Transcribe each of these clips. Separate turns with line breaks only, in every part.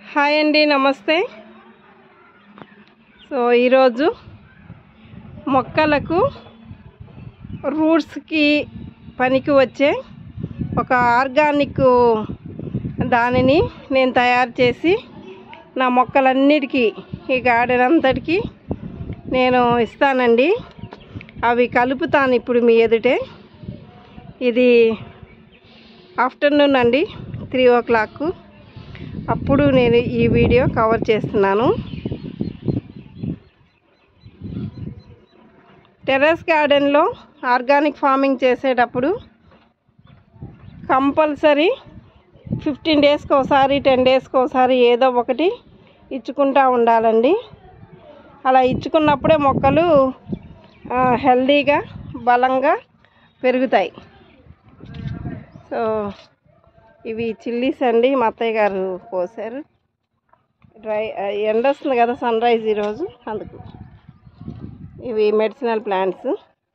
hi అండి నమస్తే so ఈరోజు మొక్కలకు రూట్స్కి పనికి వచ్చే ఒక ఆర్గానిక్ దానిని నేను తయారు చేసి నా మొక్కలన్నిటికీ ఈ గార్డెన్ అంతటికీ నేను ఇస్తానండి అవి కలుపుతాను ఇప్పుడు మీ ఎదుటే ఇది ఆఫ్టర్నూన్ అండి త్రీ ఓ క్లాక్ అప్పుడు నేను ఈ వీడియో కవర్ చేస్తున్నాను టెర్రస్ గార్డెన్లో ఆర్గానిక్ ఫార్మింగ్ చేసేటప్పుడు కంపల్సరీ ఫిఫ్టీన్ డేస్కి ఒకసారి టెన్ డేస్కి ఒకసారి ఏదో ఒకటి ఇచ్చుకుంటూ ఉండాలండి అలా ఇచ్చుకున్నప్పుడే మొక్కలు ఆ, హెల్దీగా బలంగా పెరుగుతాయి సో ఇవి చిల్లీస్ అండి మా అత్తయ్య గారు పోసారు డ్రై ఆ, ఎండ వస్తుంది కదా సన్ రైజ్ ఈరోజు అందుకు ఇవి మెడిసినల్ ప్లాంట్స్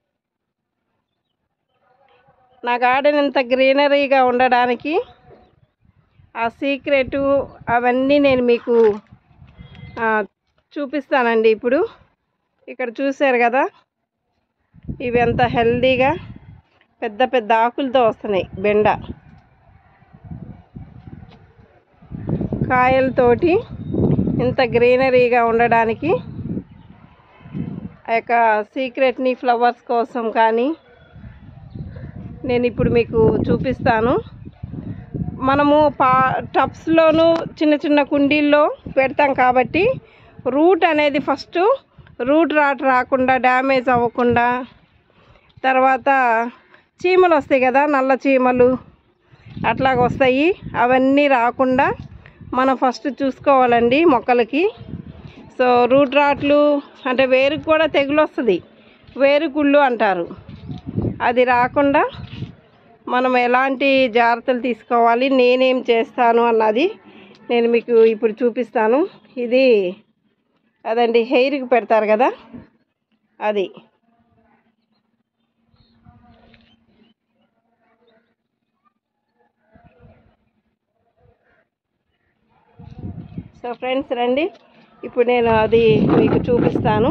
నా గార్డెన్ ఇంత గ్రీనరీగా ఉండడానికి ఆ సీక్రెట్ అవన్నీ నేను మీకు ఆ, చూపిస్తానండి ఇప్పుడు ఇక్కడ చూశారు కదా ఇవి ఎంత హెల్దీగా పెద్ద పెద్ద ఆకులతో వస్తున్నాయి బెండ కాయలతోటి ఇంత గ్రీనరీగా ఉండడానికి ఆ యొక్క సీక్రెట్ని ఫ్లవర్స్ కోసం కానీ నేను ఇప్పుడు మీకు చూపిస్తాను మనము పా టబ్స్లోను చిన్న చిన్న కుండీల్లో పెడతాం కాబట్టి రూట్ అనేది ఫస్ట్ రూట్ రాట్ రాకుండా డ్యామేజ్ అవ్వకుండా తర్వాత చీమలు వస్తాయి కదా నల్ల చీమలు అట్లాగ వస్తాయి అవన్నీ రాకుండా మనం ఫస్ట్ చూసుకోవాలండి మొక్కలకి సో రూట్ రాట్లు అంటే వేరుకు కూడా తెగులు వస్తుంది వేరుకుళ్ళు అంటారు అది రాకుండా మనం ఎలాంటి జాగ్రత్తలు తీసుకోవాలి నేనేం చేస్తాను అన్నది నేను మీకు ఇప్పుడు చూపిస్తాను ఇది అదండి హెయిర్కి పెడతారు కదా అది సో ఫ్రెండ్స్ రండి ఇప్పుడు నేను అది మీకు చూపిస్తాను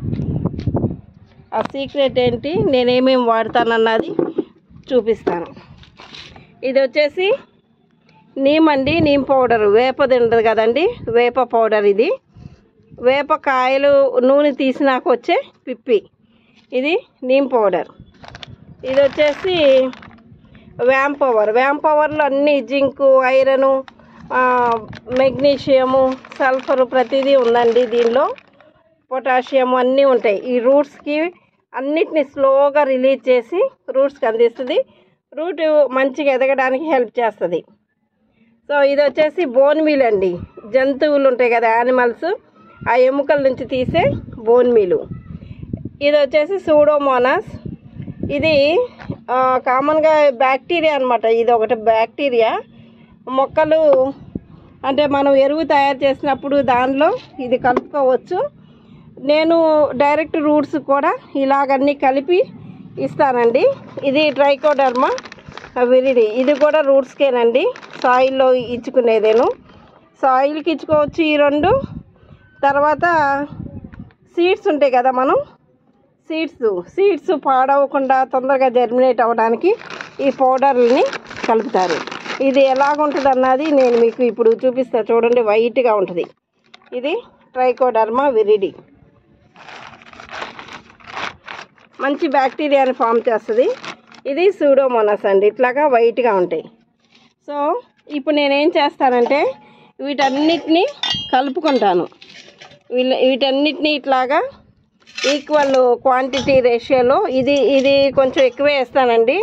ఆ సీక్రెట్ ఏంటి నేనేమేమి వాడతానన్నది చూపిస్తాను ఇది వచ్చేసి నీమ్ అండి నీమ్ పౌడర్ వేపది ఉండదు కదండి వేప పౌడర్ ఇది వేప కాయలు నూనె తీసినాక వచ్చే పిప్పి ఇది నీమ్ పౌడర్ ఇది వచ్చేసి వ్యామ్ పవర్ వ్యామ్ పవర్లో అన్ని జింకు ఐరను ఆ, మెగ్నీషియము సల్ఫర్ ప్రతిదీ ఉందండి దీనిలో పొటాషియం అన్నీ ఉంటాయి ఈ రూట్స్కి అన్నిటిని స్లోగా రిలీజ్ చేసి రూట్స్కి అందిస్తుంది రూట్ మంచిగా ఎదగడానికి హెల్ప్ చేస్తుంది సో ఇది వచ్చేసి బోన్ మీల్ అండి జంతువులు ఉంటాయి కదా యానిమల్స్ ఆ ఎముకల నుంచి తీసే బోన్ మీలు ఇది వచ్చేసి సూడోమోనాస్ ఇది ఆ, కామన్గా బ్యాక్టీరియా అనమాట ఇది ఒకటి బ్యాక్టీరియా మొక్కలు అంటే మనం ఎరువు తయారు చేసినప్పుడు దానిలో ఇది కలుపుకోవచ్చు నేను డైరెక్ట్ రూట్స్ కూడా ఇలాగన్నీ కలిపి ఇస్తానండి ఇది ట్రైకోడర్మా విరిడి ఇది కూడా రూట్స్కేనండి సాయిల్లో ఇచ్చుకునేదేను సాయిల్కి ఇచ్చుకోవచ్చు ఈ రెండు తర్వాత సీడ్స్ ఉంటాయి కదా మనం సీడ్స్ సీడ్స్ పాడవకుండా తొందరగా జర్మినేట్ అవ్వడానికి ఈ పౌడర్ని కలుపుతారు ఇది ఎలాగుంటుంది అన్నది నేను మీకు ఇప్పుడు చూపిస్తా చూడండి వైట్గా ఉంటుంది ఇది ట్రైకోడర్మా విరిడి మంచి బ్యాక్టీరియాని ఫామ్ చేస్తుంది ఇది సూడోమోనస్ అండి ఇట్లాగా వైట్గా ఉంటాయి సో ఇప్పుడు నేనేం చేస్తానంటే వీటన్నిటిని కలుపుకుంటాను వీళ్ళ వీటన్నిటిని ఇట్లాగా ఈక్వల్ క్వాంటిటీ రేషియోలో ఇది ఇది కొంచెం ఎక్కువే వేస్తానండి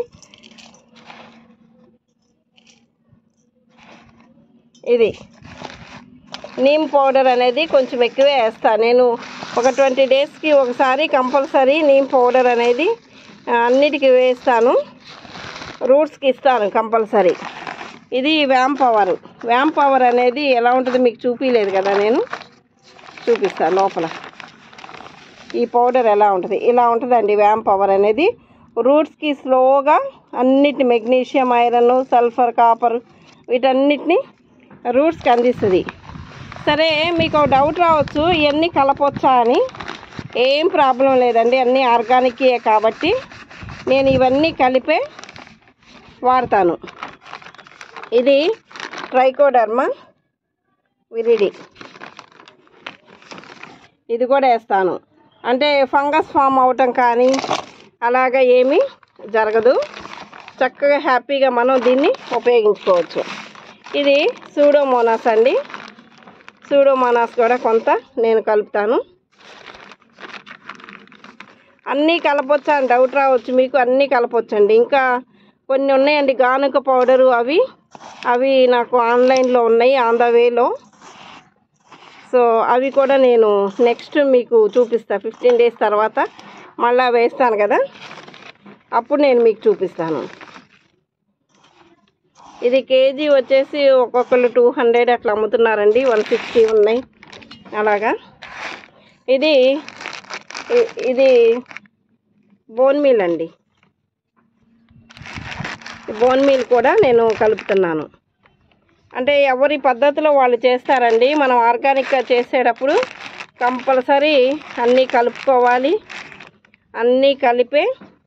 ఇది నీమ్ పౌడర్ అనేది కొంచెం ఎక్కువే వేస్తాను నేను ఒక ట్వంటీ డేస్కి ఒకసారి కంపల్సరీ నీమ్ పౌడర్ అనేది ఆ, అన్నిటికీ వేస్తాను రూట్స్కి ఇస్తాను కంపల్సరీ ఇది వ్యామ్ పవర్ వ్యామ్ పవర్ అనేది ఎలా ఉంటుంది మీకు చూపించలేదు కదా నేను చూపిస్తాను లోపల ఈ పౌడర్ ఎలా ఉంటుంది ఇలా ఉంటుందండి వ్యామ్ పవర్ అనేది రూట్స్కి స్లోగా అన్నిటి మెగ్నీషియం ఐరన్ సల్ఫర్ కాపర్ వీటన్నిటిని రూట్స్కి అందిస్తుంది సరే మీకు ఒక డౌట్ రావచ్చు ఇవన్నీ కలపొచ్చా అని ఏం ప్రాబ్లం లేదండి అన్నీ ఆర్గానిక్ కాబట్టి నేను ఇవన్నీ కలిపే వాడతాను ఇది ట్రైకోడర్మా విరిడి ఇది కూడా వేస్తాను అంటే ఫంగస్ ఫామ్ అవటం కానీ అలాగా ఏమీ జరగదు చక్కగా హ్యాపీగా మనం దీన్ని ఉపయోగించుకోవచ్చు ఇది సూడోమోనాస్ అండి సూడోమోనాస్ కూడా కొంత నేను కలుపుతాను అన్నీ కలపొచ్చా అని డౌట్ రావచ్చు మీకు అన్నీ కలపొచ్చండి ఇంకా కొన్ని ఉన్నాయండి గానుక పౌడరు అవి అవి నాకు ఆన్లైన్లో ఉన్నాయి ఆన్ ద వేలో సో అవి కూడా నేను నెక్స్ట్ మీకు చూపిస్తా ఫిఫ్టీన్ డేస్ తర్వాత మళ్ళీ వేస్తాను కదా అప్పుడు నేను మీకు చూపిస్తాను ఇది కేజీ వచ్చేసి ఒక్కొక్కరు టూ హండ్రెడ్ అట్లా అమ్ముతున్నారండి వన్ సిక్స్టీ ఉన్నాయి అలాగా ఇది ఇ- ఇది బోన్ మీల్ అండి బోన్ మీల్ కూడా నేను కలుపుతున్నాను అంటే ఎవరి పద్ధతిలో వాళ్ళు చేస్తారండి మనం ఆర్గానిక్గా చేసేటప్పుడు కంపల్సరీ అన్నీ కలుపుకోవాలి అన్నీ కలిపే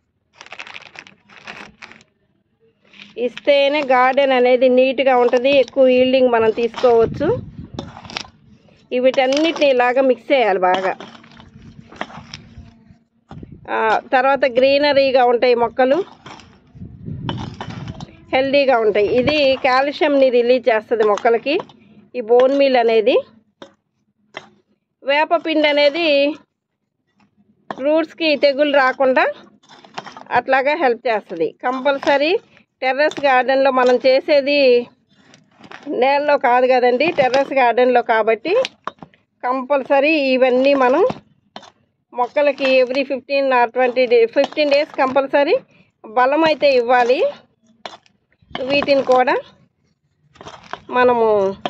ఇస్తేనే గార్డెన్ అనేది నీట్గా ఉంటుంది ఎక్కువ ఈల్డింగ్ మనం తీసుకోవచ్చు ఈ వీటన్నిటిని ఇలాగా మిక్స్ చేయాలి బాగా ఆ, తర్వాత గ్రీనరీగా ఉంటాయి మొక్కలు హెల్దీగా ఉంటాయి ఇది కాల్షియంని రిలీజ్ చేస్తుంది మొక్కలకి ఈ బోన్ మీల్ అనేది వేపపిండి అనేది రూట్స్కి తెగులు రాకుండా అట్లాగా హెల్ప్ చేస్తుంది కంపల్సరీ టెర్రస్ గార్డెన్లో మనం చేసేది నేలలో కాదు కదండి టెర్రస్ గార్డెన్లో కాబట్టి కంపల్సరీ ఇవన్నీ మనం మొక్కలకి every fifteen or twenty day fifteen days compulsory బలం అయితే ఇవ్వాలి వీటిని కూడా మనము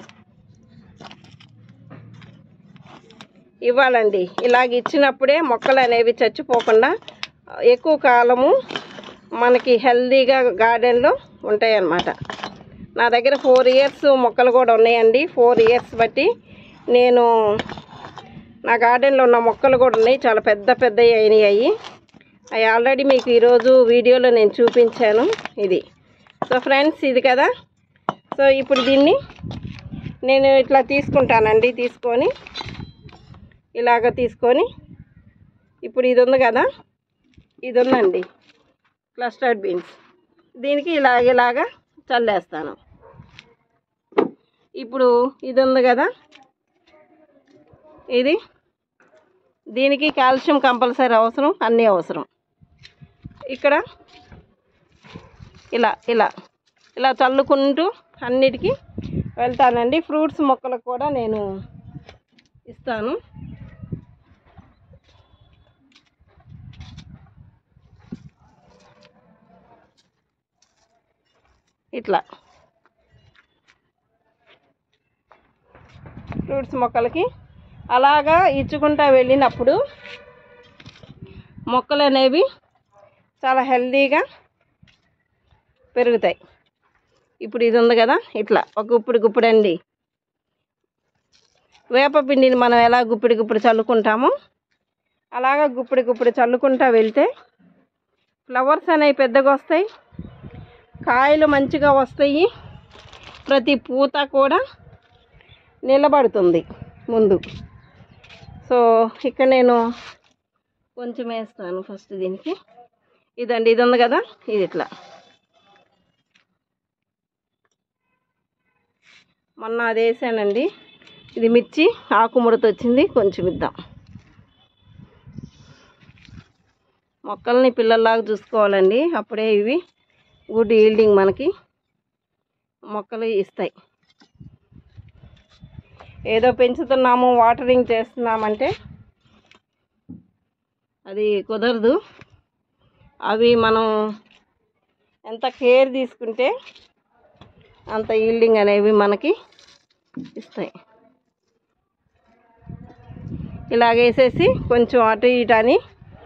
ఇవ్వాలండి ఇలాగ ఇచ్చినప్పుడే మొక్కలు అనేవి చచ్చిపోకుండా ఎక్కువ కాలము మనకి హెల్దీగా గార్డెన్లో ఉంటాయి అన్నమాట నా దగ్గర ఫోర్ ఇయర్స్ మొక్కలు కూడా ఉన్నాయండి ఫోర్ ఇయర్స్ బట్టి నేను నా గార్డెన్లో ఉన్న మొక్కలు కూడా ఉన్నాయి చాలా పెద్ద పెద్దవి అయినాయి అవి ఆల్రెడీ మీకు ఈరోజు వీడియోలో నేను చూపించాను ఇది సో ఫ్రెండ్స్ ఇది కదా సో ఇప్పుడు దీన్ని నేను ఇట్లా తీసుకుంటానండి తీసుకొని ఇలాగ తీసుకొని ఇప్పుడు ఇది ఉంది కదా ఇది ఉందండి క్లస్టర్డ్ బీన్స్ దీనికి ఇలాగ ఇలాగా చల్లేస్తాను ఇప్పుడు ఇది ఉంది కదా ఇది దీనికి కాల్షియం కంపల్సరీ అవసరం అన్నీ అవసరం ఇక్కడ ఇలా ఇలా ఇలా చల్లుకుంటూ అన్నిటికీ వెళ్తానండి ఫ్రూట్స్ మొక్కలకు కూడా నేను ఇస్తాను ఇట్లా ఫ్రూట్స్ మొక్కలకి అలాగా ఇచ్చుకుంటా వెళ్ళినప్పుడు మొక్కలు అనేవి చాలా హెల్దీగా పెరుగుతాయి ఇప్పుడు ఇది ఉంది కదా ఇట్లా ఒక గుప్పుడు గుప్పుడు అండి వేపపిండిని మనం ఎలా గుప్పిడి గుప్పిడి చల్లుకుంటామో అలాగా గుప్పిడి గుప్పిడి చల్లుకుంటా వెళ్తే ఫ్లవర్స్ అనేవి పెద్దగా వస్తాయి కాయలు మంచిగా వస్తాయి ప్రతి పూత కూడా నిలబడుతుంది ముందు సో ఇక్కడ నేను కొంచెం వేస్తాను ఫస్ట్ దీనికి ఇదండి ఇది ఉంది కదా ఇది ఇట్లా మొన్న అది వేసానండి ఇది మిర్చి ఆకు ముడత వచ్చింది కొంచెం ఇద్దాం మొక్కల్ని పిల్లల్లాగా చూసుకోవాలండి అప్పుడే ఇవి గుడ్ ఈల్డింగ్ మనకి మొక్కలు ఇస్తాయి ఏదో పెంచుతున్నాము వాటరింగ్ చేస్తున్నామంటే అది కుదరదు అవి మనం ఎంత కేర్ తీసుకుంటే అంత ఈల్డింగ్ అనేవి మనకి ఇస్తాయి ఇలాగేసేసి కొంచెం అటు ఇటు అని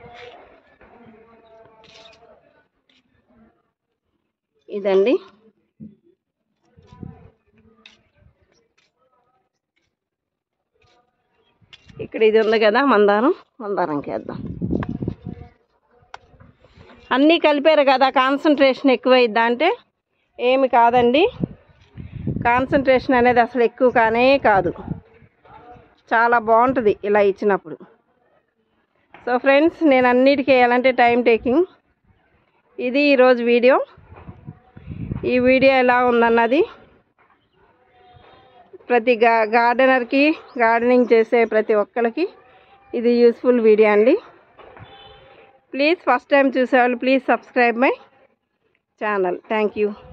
ఇదండి ఇక్కడ ఇది ఉంది కదా మందారం మందారంకి వేద్దాం అన్నీ కలిపారు కదా కాన్సన్ట్రేషన్ ఎక్కువైద్దా అంటే ఏమి కాదండి కాన్సన్ట్రేషన్ అనేది అసలు ఎక్కువ కానే కాదు చాలా బాగుంటుంది ఇలా ఇచ్చినప్పుడు సో ఫ్రెండ్స్ నేను అన్నిటికీ వేయాలంటే టైం టేకింగ్ ఇది ఈరోజు వీడియో ఈ వీడియో ఎలా ఉందన్నది ప్రతి గా గార్డెనర్కి గార్డెనింగ్ చేసే ప్రతి ఒక్కరికి ఇది యూస్ఫుల్ వీడియో అండి ప్లీజ్ ఫస్ట్ టైం చూసేవాళ్ళు please subscribe my channel thank you